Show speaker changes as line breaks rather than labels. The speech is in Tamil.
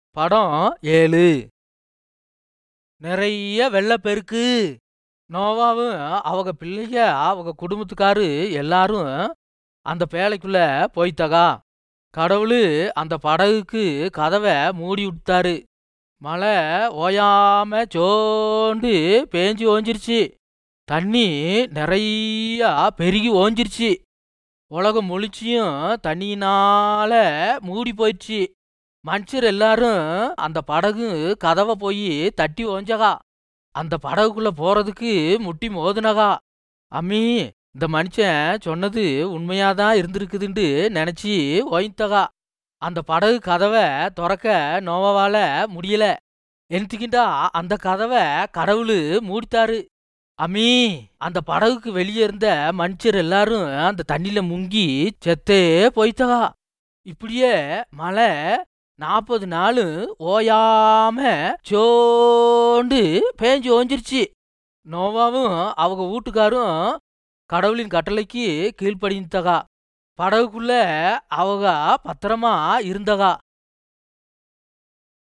படம் ஏழு நிறைய வெள்ளப்பெருக்கு நோவாவும் அவங்க பிள்ளைக அவங்க குடும்பத்துக்காரு எல்லாரும் அந்த பேழைக்குள்ள போய்த்தகா கடவுளு அந்த படகுக்கு கதவை மூடி விட்டாரு மழை ஓயாம சோண்டு பேஞ்சு ஓஞ்சிருச்சு தண்ணி நிறையா பெருகி ஓஞ்சிருச்சு உலகம் முழிச்சியும் தண்ணியினால மூடி போயிடுச்சு மனுஷர் எல்லாரும் அந்த படகு கதவை போய் தட்டி ஓஞ்சகா அந்த படகுக்குள்ள போறதுக்கு முட்டி மோதுனகா அம்மி இந்த மனுஷன் சொன்னது உண்மையாதான் இருந்திருக்குதுன்னு நினைச்சி ஓய்த்தகா அந்த படகு கதவை திறக்க நோவாவால முடியல என்னத்துக்கிண்டா அந்த கதவை கடவுளு மூடித்தாரு அம்மி அந்த படகுக்கு வெளியே இருந்த மனுஷர் எல்லாரும் அந்த தண்ணியில முங்கி செத்தே போய்த்தகா இப்படியே மழை நாற்பது நாள் ஓயாம சோண்டு பேஞ்சு ஓஞ்சிருச்சு நோவாவும் அவங்க வீட்டுக்காரும் கடவுளின் கட்டளைக்கு கீழ்ப்படிந்தகா படகுக்குள்ள அவங்க பத்திரமா இருந்தகா